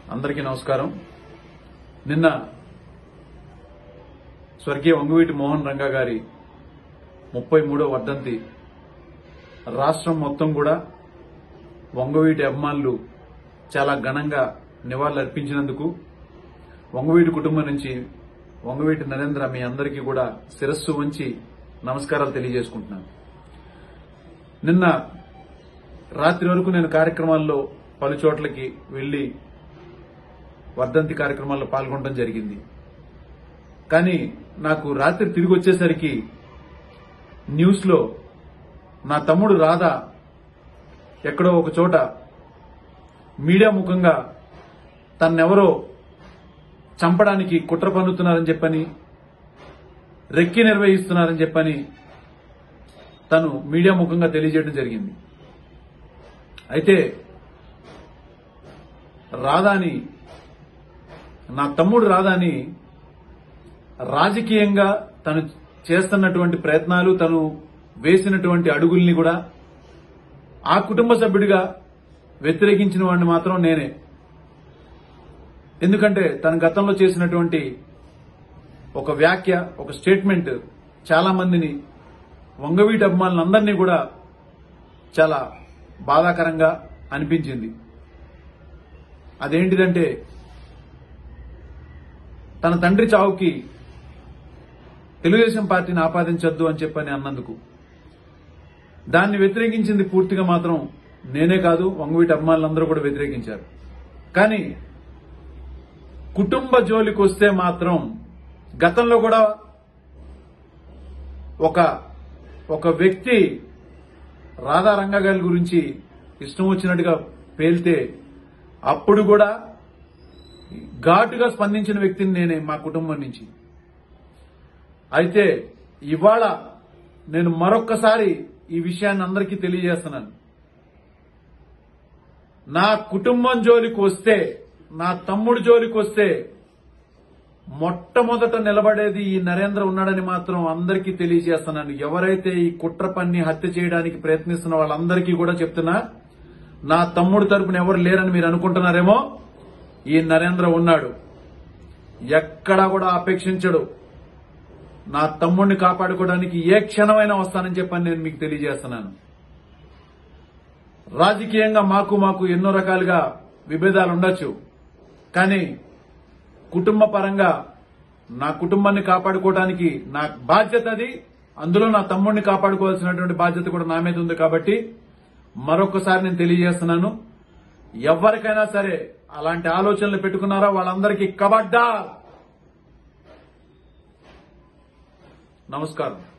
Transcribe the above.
అందరికీ నమస్కారం నిన్న స్వర్గీయ వంగువీటి మోహన్ రంగా గారి ముప్పై మూడో వర్ధంతి రాష్ట్రం మొత్తం కూడా వంగవీటి అభిమానులు చాలా ఘనంగా నివాళులర్పించినందుకు వంగవీటి కుటుంబం నుంచి వంగవీటి నరేంద్ర మీ అందరికీ కూడా శిరస్సు వంచి నమస్కారాలు తెలియజేసుకుంటున్నాను నిన్న రాత్రి వరకు నేను కార్యక్రమాల్లో పలు చోట్లకి వెళ్లి వర్ధంతి కార్యక్రమాల్లో పాల్గొనడం జరిగింది కానీ నాకు రాత్రి తిరిగి వచ్చేసరికి న్యూస్ లో నా తమ్ముడు రాధా ఎక్కడో ఒక చోట మీడియా ముఖంగా తన్నెవరో చంపడానికి కుట్ర పన్నుతున్నారని చెప్పని రెక్కి నిర్వహిస్తున్నారని చెప్పని తను మీడియా ముఖంగా తెలియజేయడం జరిగింది అయితే రాధాని నా తమ్ముడు రాధాని రాజకీయంగా తను చేస్తున్నటువంటి ప్రయత్నాలు తను వేసినటువంటి అడుగుల్ని కూడా ఆ కుటుంబ సభ్యుడిగా వ్యతిరేకించిన వాడిని మాత్రం నేనే ఎందుకంటే తన గతంలో చేసినటువంటి ఒక వ్యాఖ్య ఒక స్టేట్మెంట్ చాలా మందిని వంగవీటి అభిమానులందరినీ కూడా చాలా బాధాకరంగా అనిపించింది అదేంటిదంటే తన తండ్రి చావుకి తెలుగుదేశం పార్టీని ఆపాదించొద్దు అని చెప్పని అన్నందుకు దాన్ని వ్యతిరేకించింది పూర్తిగా మాత్రం నేనే కాదు వంగవీటి అభిమానులందరూ కూడా వ్యతిరేకించారు కానీ కుటుంబ జోలికి వస్తే మాత్రం గతంలో కూడా ఒక ఒక వ్యక్తి రాధారంగ గారి గురించి ఇష్టం వచ్చినట్టుగా పేలితే అప్పుడు కూడా ఘాటుగా స్పందించిన వ్యక్తిని నేనే మా కుటుంబం నుంచి అయితే ఇవాళ నేను మరొక్కసారి ఈ విషయాన్ని అందరికీ తెలియజేస్తున్నాను నా కుటుంబం జోలికి వస్తే నా తమ్ముడు జోలికి వస్తే మొట్టమొదట నిలబడేది ఈ నరేంద్ర ఉన్నాడని మాత్రం అందరికీ తెలియజేస్తున్నాను ఎవరైతే ఈ కుట్ర పన్ని హత్య చేయడానికి ప్రయత్నిస్తున్న వాళ్ళందరికీ కూడా చెప్తున్నా నా తమ్ముడు తరపున ఎవరు లేరని మీరు అనుకుంటున్నారేమో ఈ నరేంద్ర ఉన్నాడు ఎక్కడా కూడా అపేక్షించడు నా తమ్ముడిని కాపాడుకోవడానికి ఏ క్షణమైనా వస్తానని చెప్పని నేను మీకు తెలియజేస్తున్నాను రాజకీయంగా మాకు మాకు ఎన్నో రకాలుగా విభేదాలు ఉండొచ్చు కానీ కుటుంబ పరంగా నా కుటుంబాన్ని కాపాడుకోవడానికి నా బాధ్యత అది అందులో నా తమ్ముడిని కాపాడుకోవాల్సినటువంటి బాధ్యత కూడా నా మీద ఉంది కాబట్టి మరొకసారి నేను తెలియజేస్తున్నాను ఎవరికైనా సరే అలాంటి ఆలోచనలు పెట్టుకున్నారో వాళ్ళందరికీ కబడ్డా నమస్కారం